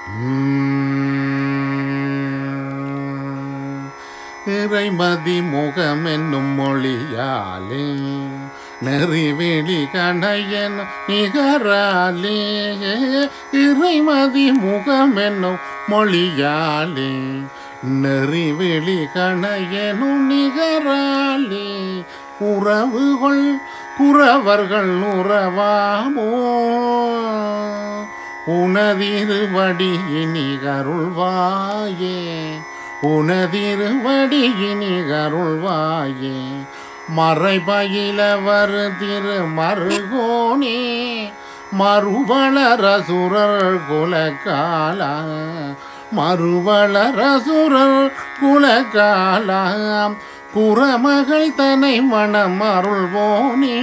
இறைமதி முகம் என்னும் மொழியாலே நெறிவெளி கணையன் நிகராலே இறைமதி முகம் என்னும் மொழியாலே நெறிவெளி கணையனும் நிகராலே உறவுகள் குறவர்கள் உறவாமோ உனதிருவடி இனி கருள்வாயே உனதிருவடி இனி கருள்வாயே மறைபயிலவர் திரு மருகோனே மறுவளரசுரர் குலக்காலா மறுவளரசுரர் குலக்காலா குறமகள் தனை மணம் அருள்வோனே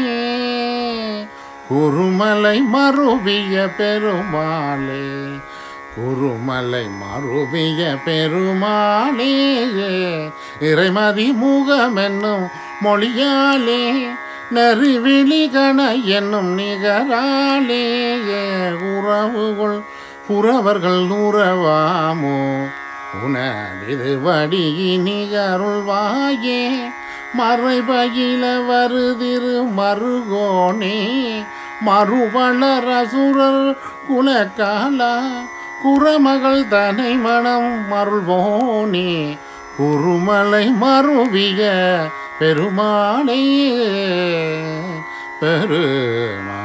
குருமலை மறுவிய பெருமாளே குருமலை மறுவிய பெருமாளே இறைமதி முகம் என்னும் மொழியாலே நெறிவிழி கண என்னும் நிகராலே உறவுகள் புறவர்கள் உறவாமோ உனதிருவடி நிகருள்வாயே மறைபயில வருதிரு மருகோனே மறுவளரசுரர் குலக்காலா குறமகள் தனை மணம் மருள்வோனே குருமலை மறுவிய பெருமாளே பெருமா